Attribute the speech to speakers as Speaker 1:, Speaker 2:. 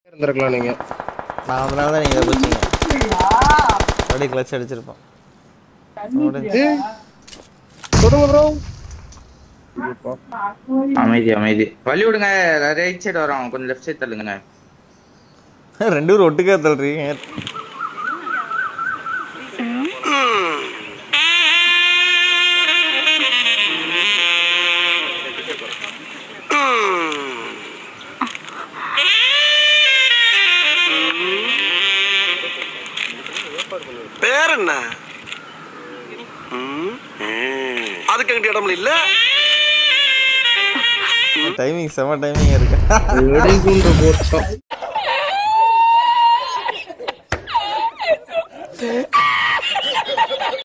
Speaker 1: இருந்திருக்கலாம் நீங்க
Speaker 2: நான் அதனால தான் நீங்கள் தப்பிச்சிங்க அப்படியே கிளச் அடிச்சிருப்போம் முடிஞ்சு.
Speaker 1: ஏய், சொல்லுங்க ப்ரோ
Speaker 3: அமைதி அமைதி வழி விடுங்க ரைட் சைடு வரோம் கொஞ்சம் லெஃப்ட் சைடு தள்ளுங்க
Speaker 2: ரெண்டு பேரும் ஒட்டுக்கா தள்ளுறீங்க
Speaker 4: பேர் என்ன ம், ம். அதுக்கு அங்கிட்ட இடம் இல்ல
Speaker 2: டைமிங் செம டைமிங் இருக்கு
Speaker 1: வெடிகுண்டு போச்சோம்